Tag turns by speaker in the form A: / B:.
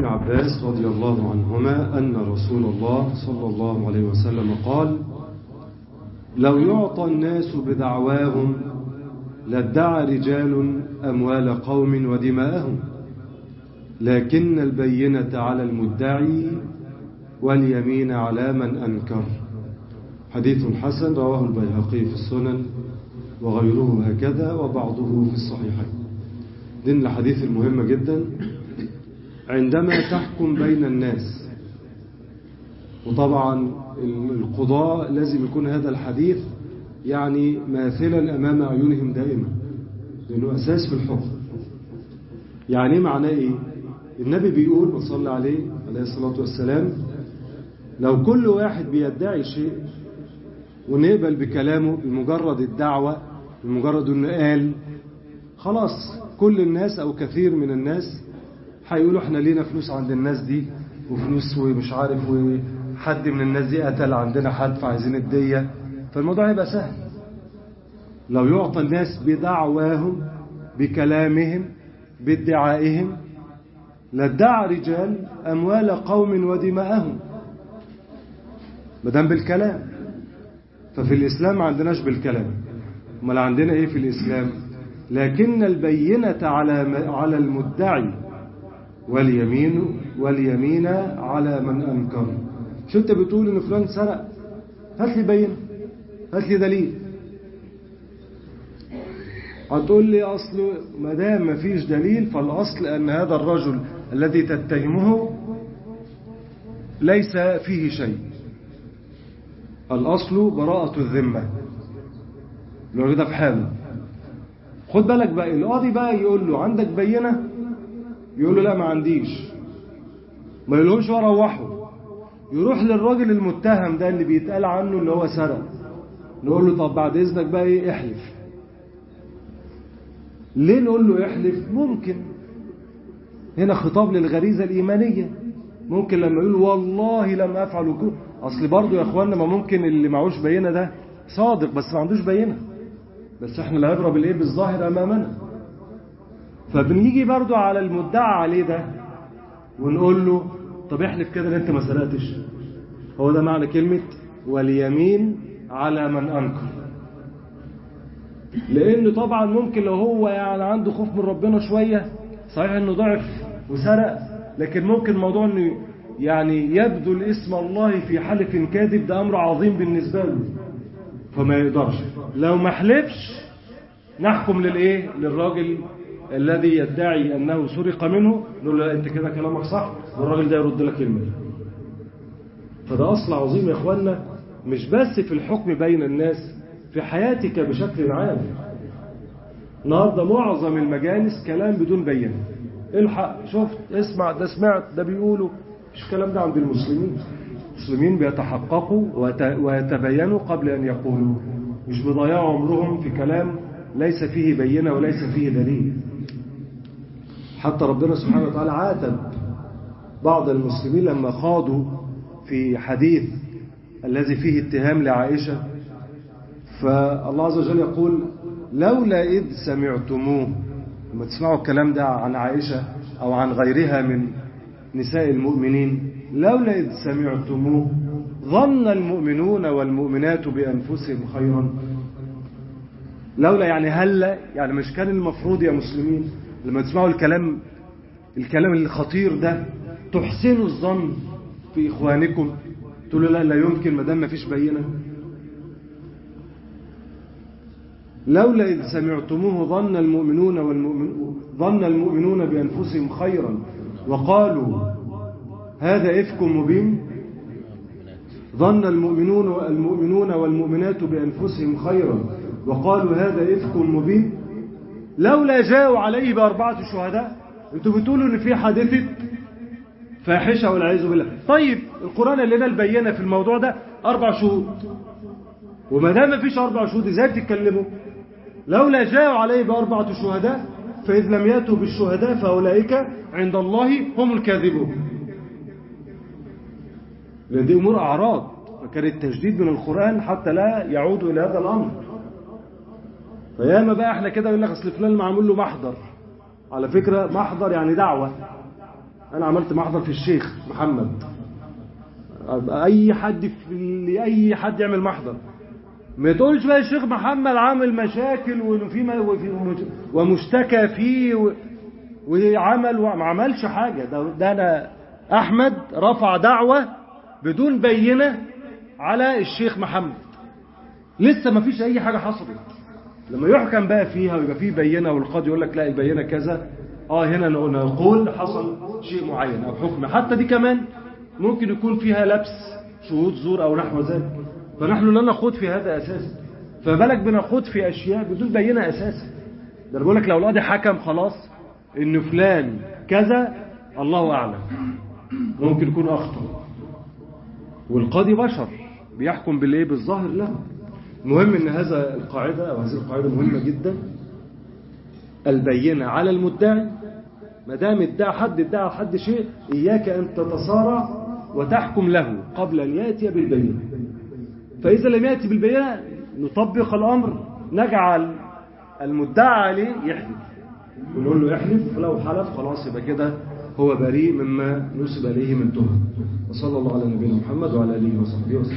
A: عباس رضي الله عنهما أن رسول الله صلى الله عليه وسلم قال لو يعطى الناس بدعواهم لادعى رجال أموال قوم ودماءهم لكن البينة على المدعي واليمين على من أنكر حديث حسن رواه البيهقي في السنن وغيره هكذا وبعضه في الصحيحين دي الحديث المهمة جدا عندما تحكم بين الناس وطبعا القضاء لازم يكون هذا الحديث يعني ماثلا أمام أعينهم دائما لأنه أساس في الحكم يعني معناه إيه النبي بيقول وصلى عليه عليه الصلاة والسلام لو كل واحد بيدعي شيء ونقبل بكلامه بمجرد الدعوة بمجرد انه قال خلاص كل الناس او كثير من الناس هيقولوا احنا لينا فلوس عند الناس دي وفلوس ومش عارف وحد من الناس دي قتل عندنا حد فعايزين الدية فالموضوع هيبقى سهل لو يعطى الناس بدعواهم بكلامهم بادعائهم لادعى رجال أموال قوم ودماءهم مدام بالكلام ففي الإسلام ما عندناش بالكلام امال عندنا إيه في الإسلام لكن البينة على على المدعي واليمين واليمين على من أنكر شو أنت بتقول إن فلان سرق هات لي بينة هات لي دليل هتقول لي أصله ما دام ما فيش دليل فالأصل أن هذا الرجل الذي تتهمه ليس فيه شيء الأصل براءة الذمة لو ده في حاله خد بالك بقى القاضي بقى يقول له عندك بينة يقول له لا ما عنديش ما يقولهمش وروحوا يروح للراجل المتهم ده اللي بيتقال عنه اللي هو سرق نقول له طب بعد اذنك بقى ايه احلف ليه نقول له احلف ممكن هنا خطاب للغريزة الإيمانية ممكن لما يقول والله لم أفعل كده أصل برضه يا أخوانا ما ممكن اللي معهوش بينة ده صادق بس ما عندوش بينة بس احنا العبرة بالإيه بالظاهر أمامنا فبنيجي برضه على المدعى عليه ده ونقول له طب احلف كده ان انت ما سرقتش هو ده معنى كلمة واليمين على من أنكر لأنه طبعا ممكن لو هو يعني عنده خوف من ربنا شوية صحيح انه ضعف وسرق لكن ممكن موضوع انه يعني يبذل اسم الله في حلف كاذب ده امر عظيم بالنسبة له فما يقدرش لو ما حلفش نحكم للايه للراجل الذي يدعي انه سرق منه نقول له انت كده كلامك صح والراجل ده يرد لك المال فده اصل عظيم يا اخوانا مش بس في الحكم بين الناس في حياتك بشكل عام النهارده معظم المجالس كلام بدون بينه الحق شفت اسمع ده سمعت ده بيقولوا مش الكلام ده عند المسلمين المسلمين بيتحققوا ويتبينوا قبل أن يقولوا مش بيضيعوا عمرهم في كلام ليس فيه بينة وليس فيه دليل حتى ربنا سبحانه وتعالى عاتب بعض المسلمين لما خاضوا في حديث الذي فيه اتهام لعائشة فالله عز وجل يقول لولا إذ سمعتموه لما تسمعوا الكلام ده عن عائشة أو عن غيرها من نساء المؤمنين لولا إذ سمعتموه ظن المؤمنون والمؤمنات بأنفسهم خيرا لولا يعني هلا يعني مش كان المفروض يا مسلمين لما تسمعوا الكلام الكلام الخطير ده تحسنوا الظن في إخوانكم تقولوا لا لا يمكن ما دام ما فيش بينه لولا إذ سمعتموه ظن المؤمنون والمؤمن ظن المؤمنون بأنفسهم خيرا وقالوا هذا إفك مبين ظن المؤمنون المؤمنون والمؤمنات بأنفسهم خيرا وقالوا هذا إفك مبين لولا جاءوا عليه بأربعة شهداء انتوا بتقولوا ان في حادثة فاحشة والعياذ بالله طيب القرآن اللي لنا البينة في الموضوع ده أربع شهود وما دام ما فيش أربع شهود ازاي بتتكلموا لولا جاءوا عليه بأربعة شهداء فإذ لم يأتوا بالشهداء فأولئك عند الله هم الكاذبون لأن دي أمور أعراض فكان التجديد من القرآن حتى لا يعود إلى هذا الأمر فياما بقى احنا كده يقول لك اصل فلان معمول له محضر على فكرة محضر يعني دعوة انا عملت محضر في الشيخ محمد اي حد في اي حد يعمل محضر ما تقولش بقى الشيخ محمد عامل مشاكل وفي ومشتكى فيه و... وعمل وما عملش حاجة ده, ده أنا أحمد رفع دعوة بدون بينة على الشيخ محمد لسه ما فيش أي حاجة حصلت لما يحكم بقى فيها ويبقى فيه بينة والقاضي يقول لك لا البينة كذا اه هنا نقول حصل شيء معين أو حكم حتى دي كمان ممكن يكون فيها لبس شهود زور أو نحو ذلك فنحن لا نخوض في هذا أساسا فبالك بنخوض في أشياء بدون بينة أساسا ده بقول لك لو القاضي حكم خلاص إن فلان كذا الله أعلم ممكن يكون أخطأ والقاضي بشر بيحكم بالإيه بالظاهر لا المهم إن هذا القاعدة أو هذه القاعدة مهمة جدا البينة على المدعي ما دام ادعى حد ادعى حد شيء إياك أن تتصارع وتحكم له قبل أن يأتي بالبينة فإذا لم يأتي بالبينة نطبق الأمر نجعل المدعى عليه يحلف ونقول له احلف فلو حلف خلاص يبقى كده هو بريء مما نسب إليه من تهم وصلى الله على نبينا محمد وعلى آله وصحبه وسلم